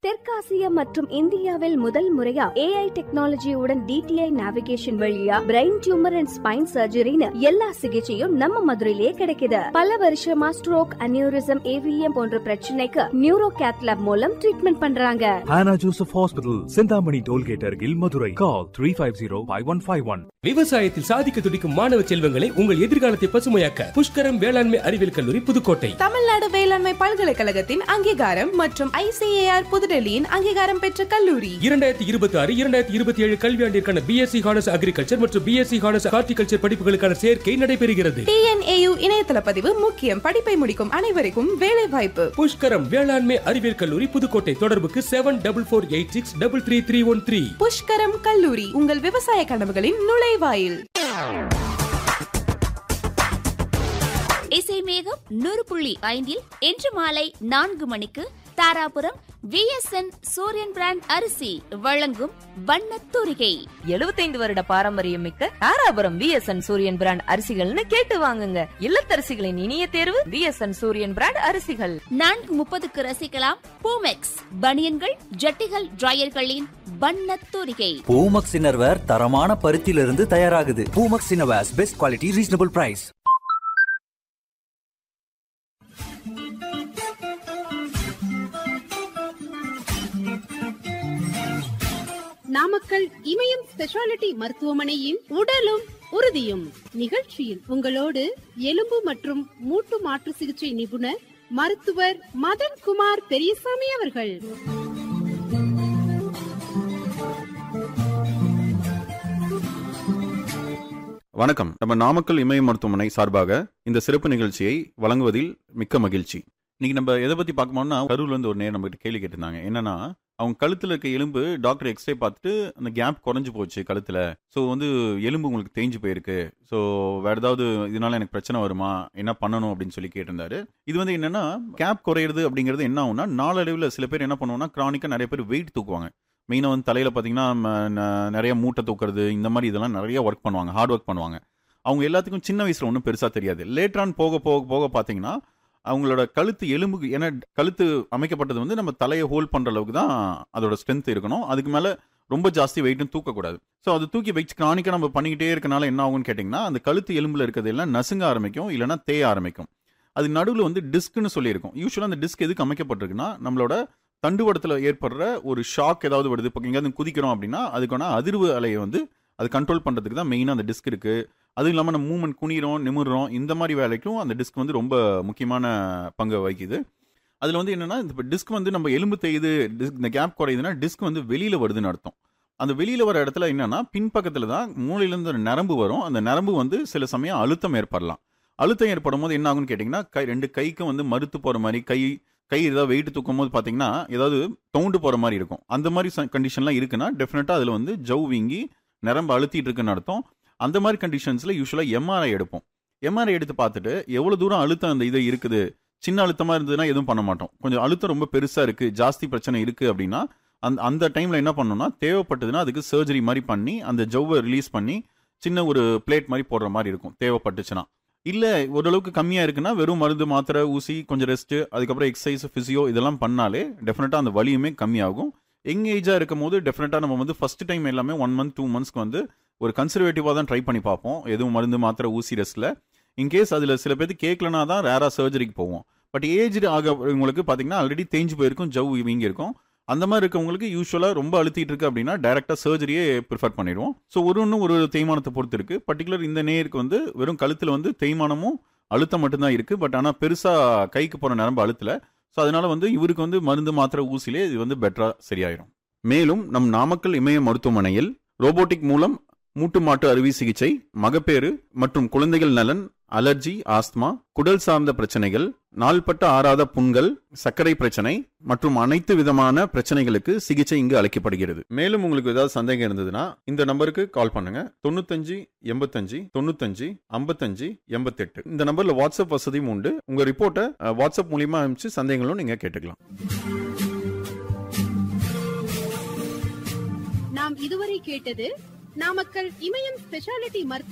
தெற்காசிய மற்றும் இந்தியாவில் முதல் முறையா ஏஐ டெக்னாலஜியுடன் டிடிஐ நேவிகேஷன் வழியா பிரெயின் டியூமர் அண்ட் ஸ்பைன் சர்ஜரின்னு எல்லா சிகிச்சையும் நம்ம மதுரையிலே கிடைக்குது பல வருஷமா ஸ்ட்ரோக் அனியூரிசம் ஏவிஎம் போன்ற பிரச்சனைக்கு நியூரோ கேத்லாப் மூலம் ட்ரீட்மெண்ட் பண்றாங்க Hannah Joseph Hospital, Sindhamani Tollgate Argil, Madurai. Call 350-5151. விவசாயத்தில் சாதிக்க துடிக்கும் மாணவ செல்வங்களை உங்கள் எதிர்காலத்தை பசுமையாக்க புஷ்கரம் வேளாண்மை அறிவியல் கல்லூரி புதுக்கோட்டை தமிழ்நாடு வேளாண்மை பல்கலைக்கழகத்தின் அங்கீகாரம் மற்றும் ஐசிஏஆர் புதுடெல்லியின் அங்கீகாரம் பெற்ற கல்லூரி இரண்டாயிரத்தி இருபத்தி ஆறு இரண்டாயிரத்தி இருபத்தி ஏழு கல்வியாண்டிற்கான பிஎஸ்சி ஹானர்ஸ் அக்ரிகல்ச்சர் மற்றும் பிஎஸ்சி ஹானர்ஸ் ஹார்டிகல்ச்சர் படிப்புகளுக்கான சேர்க்கை நடைபெறுகிறது டிஎன்ஏயு இணையதள பதிவு முக்கியம் படிப்பை முடிக்கும் அனைவருக்கும் வேலை வாய்ப்பு புஷ்கரம் வேளாண்மை அறிவியல் கல்லூரி புதுக்கோட்டை தொடர்புக்கு seven double four eight six double three three one three Pushkaram கல்லூரி உங்கள் விவசாய கனவுகளின் நுழைவாயில் இசை மேகம் நூறு புள்ளி ஐந்தில் இன்று மாலை நான்கு மணிக்கு தாராபுரம் விஎஸ்என் சூரியன் பிராண்ட் அரிசி வழங்கும் வண்ணத் தூரிகை 75 வருட பாரம்பரியம் மிக்க தாராபுரம் விஎஸ்என் சூரியன் பிராண்ட் அரிசிகள்னு கேட்டு வாங்குங்க இல்லத்தரசிகளின் இனிய தேர்வு விஎஸ்என் சூரியன் பிராண்ட் அரிசிகள் நான்கு முப்பதுக்கு ரசிக்கலாம் பூமெக்ஸ் பனியன்கள் ஜட்டிகள் டிரையர்களின் வண்ணத் தூரிகை பூமக்ஸ் இன்னர்வேர் தரமான பருத்தியிலிருந்து தயாராகுது Poomex innerwears best quality reasonable price Namakkal Imayam speciality மருத்துவமனையின் உடலும் உறுதியும் நிகழ்ச்சியில் உங்களோடு எலும்பு மற்றும் மூட்டு மாற்று சிகிச்சை நிபுணர் மருத்துவர் மதன் குமார் பெரியசாமி அவர்கள் வணக்கம் நம்ம நாமக்கல் இமய மருத்துவமனை சார்பாக இந்த சிறப்பு நிகழ்ச்சியை வழங்குவதில் மிக்க மகிழ்ச்சி இன்னைக்கு நம்ம எதை பத்தி பார்க்கணும்னா கரூர்ல இருந்து ஒரு நேரம் நம்ம கிட்ட கேள்வி கேட்டிருந்தாங்க என்னன்னா அவங்க கழுத்துல இருக்க எலும்பு டாக்டர் எக்ஸ்ரே பார்த்துட்டு அந்த கேப் குறைஞ்சு போச்சு கழுத்துல ஸோ வந்து எலும்பு உங்களுக்கு தேஞ்சு போயிருக்கு ஸோ வேற ஏதாவது இதனால எனக்கு பிரச்சனை வருமா என்ன பண்ணணும் அப்படின்னு சொல்லி கேட்டிருந்தாரு இது வந்து என்னன்னா கேப் குறையிறது அப்படிங்கிறது என்ன ஆகும்னா நாளடைவில் சில பேர் என்ன பண்ணுவோம்னா கிரானிக்கா நிறைய பேர் வெயிட் தூக்குவாங்க மெயினாக வந்து தலையில் பார்த்தீங்கன்னா ம, ந- நிறைய மூட்டை தூக்குறது இந்த மாதிரி இதெல்லாம் நிறைய ஒர்க் பண்ணுவாங்க ஹார்ட் ஒர்க் பண்ணுவாங்க அவங்க எல்லாத்துக்கும் சின்ன வயசில் ஒன்றும் பெருசாக தெரியாது லேட்டரான் போக போக போக பார்த்தீங்கன்னா அவங்களோட கழுத்து எலும்புக்கு ஏன்னா கழுத்து அமைக்கப்பட்டது வந்து நம்ம தலையை ஹோல்ட் பண்ணுற அளவுக்கு தான் அதோட ஸ்ட்ரென்த் இருக்கணும் அதுக்கு மேலே ரொம்ப ஜாஸ்தி வெயிட்டும் தூக்கக்கூடாது ஸோ அது தூக்கி வச்சு கிரானிக்காக நம்ம பண்ணிக்கிட்டே இருக்கனால என்ன ஆகும்னு கேட்டிங்கன்னா அந்த கழுத்து எலும்பில் இருக்கிறது எல்லாம் நசுங்க ஆரம்பிக்கும் இல்லைன்னா தேய ஆரம்பிக்கும் அது நடுவில் வந்து டிஸ்க்னு சொல்லியிருக்கும் யூஸ்வலாக அந்த டிஸ்க் எதுக்கு அமைக்கப்பட்டிருக்குன்னா நம்மளோட தண்டுவடத்தில் ஏற்படுற ஒரு ஷாக் ஏதாவது வருது இப்போ எங்கேயாவது குதிக்கிறோம் அப்படின்னா அதுக்கான அதிர்வு அலையை வந்து அது கண்ட்ரோல் பண்ணுறதுக்கு தான் மெயினாக அந்த டிஸ்க் இருக்குது அதுவும் இல்லாமல் நம்ம மூவ்மெண்ட் குனிறோம் நிமிர்றோம் இந்த மாதிரி வேலைக்கும் அந்த டிஸ்க் வந்து ரொம்ப முக்கியமான பங்கு வகிக்குது அதில் வந்து என்னன்னா இப்போ டிஸ்க் வந்து நம்ம எலும்பு தேயுது டிஸ்க் இந்த கேப் குறையுதுன்னா டிஸ்க் வந்து வெளியில் வருதுன்னு அர்த்தம் அந்த வெளியில் வர இடத்துல என்னன்னா பின்பக்கத்தில் தான் மூளையிலேருந்து ஒரு நரம்பு வரும் அந்த நரம்பு வந்து சில சமயம் அழுத்தம் ஏற்படலாம் அழுத்தம் ஏற்படும் போது என்ன ஆகும்னு கேட்டிங்கன்னா கை ரெண்டு கைக்கும் வந்து மறுத்து போகிற மாதிரி கை கை ஏதாவது வெயிட் தூக்கும் போது பார்த்தீங்கன்னா ஏதாவது தவுண்டு போகிற மாதிரி இருக்கும் அந்த மாதிரி கண்டிஷன்லாம் இருக்குன்னா டெஃபினட்டாக அதில் வந்து ஜவ் வீங்கி நரம்பு அழுத்திட்டு இருக்குன்னு அர்த்தம் அந்த மாதிரி கண்டிஷன்ஸில் யூஸ்வலாக எம்ஆர்ஐ எடுப்போம் எம்ஆர்ஐ எடுத்து பார்த்துட்டு எவ்வளோ தூரம் அழுத்தம் அந்த இது இருக்குது சின்ன அழுத்தமாக இருந்ததுன்னா எதுவும் பண்ண மாட்டோம் கொஞ்சம் அழுத்தம் ரொம்ப பெருசாக இருக்குது ஜாஸ்தி பிரச்சனை இருக்குது அப்படின்னா அந்த அந்த டைமில் என்ன பண்ணணும்னா தேவைப்பட்டதுன்னா அதுக்கு சர்ஜரி மாதிரி பண்ணி அந்த ஜவ்வை ரிலீஸ் பண்ணி சின்ன ஒரு பிளேட் மாதிரி போடுற மாதிரி இருக்கும் தேவைப்பட்டுச்சுன்னா இல்லை ஓரளவுக்கு கம்மியாக இருக்குன்னா வெறும் மருந்து மாத்திரை ஊசி கொஞ்சம் ரெஸ்ட்டு அதுக்கப்புறம் எக்ஸசைஸ் ஃபிசியோ இதெல்லாம் பண்ணாலே டெஃபினட்டாக அந்த வலியுமே கம்மியாகும் யங் ஏஜாக இருக்கும் போது டெஃபினட்டாக நம்ம வந்து ஃபர்ஸ்ட் டைம் எல்லாமே ஒன் மந்த் டூ மந்த்ஸ்க்கு வந்து ஒரு கன்சர்வேட்டிவாக தான் ட்ரை பண்ணி பார்ப்போம் எதுவும் மருந்து மாத்திரை ஊசி ரெஸ்ட்டில் இன்கேஸ் அதில் சில பேருக்கு கேட்கலனா தான் ரேராக சர்ஜரிக்கு போவோம் பட் ஏஜ் ஆக உங்களுக்கு பார்த்தீங்கன்னா ஆல்ரெடி தேஞ்சு போயிருக்கும் ஜவ் வீங்கி இருக்கும் அந்த மாதிரி இருக்கவங்களுக்கு யூஸ்வலாக ரொம்ப அழுத்திட்டு இருக்கு அப்படின்னா டைரெக்டாக சர்ஜரியே ப்ரிஃபர் பண்ணிடுவோம் ஸோ ஒரு ஒன்று ஒரு தேய்மானத்தை பொறுத்து இருக்கு பர்டிகுலர் இந்த நேருக்கு வந்து வெறும் கழுத்தில் வந்து தேய்மானமும் அழுத்தம் மட்டும்தான் இருக்கு பட் ஆனால் பெருசாக கைக்கு போகிற நரம்பு அழுத்தல ஸோ அதனால வந்து இவருக்கு வந்து மருந்து மாத்திரை ஊசிலே இது வந்து பெட்டராக சரியாயிரும் மேலும் நம் நாமக்கல் இமய மருத்துவமனையில் ரோபோட்டிக் மூலம் மூட்டு மாட்டு அறுவை சிகிச்சை மகப்பேறு மற்றும் குழந்தைகள் நலன் அலர்ஜி ஆஸ்துமா குடல் சார்ந்த பிரச்சனைகள் நாள்பட்ட ஆறாத புண்கள் சர்க்கரை பிரச்சனை மற்றும் அனைத்து விதமான பிரச்சனைகளுக்கு சிகிச்சை இங்கு அளிக்கப்படுகிறது மேலும் உங்களுக்கு ஏதாவது சந்தேகம் இருந்ததுன்னா இந்த நம்பருக்கு கால் பண்ணுங்க தொண்ணூத்தஞ்சு எண்பத்தஞ்சு தொண்ணூத்தஞ்சு ஐம்பத்தஞ்சு எண்பத்தெட்டு இந்த நம்பர்ல வாட்ஸ்அப் வசதியும் உண்டு உங்க ரிப்போர்ட்டை அஹ், வாட்ஸ்அப் மூலியமா அனுப்பிச்சு சந்தேகங்களும் நீங்க கேட்டுக்கலாம் நாம் இதுவரை கேட்டது நாமக்கல் இமயம் ஸ்பெஷாலிட்டி மருத்துவ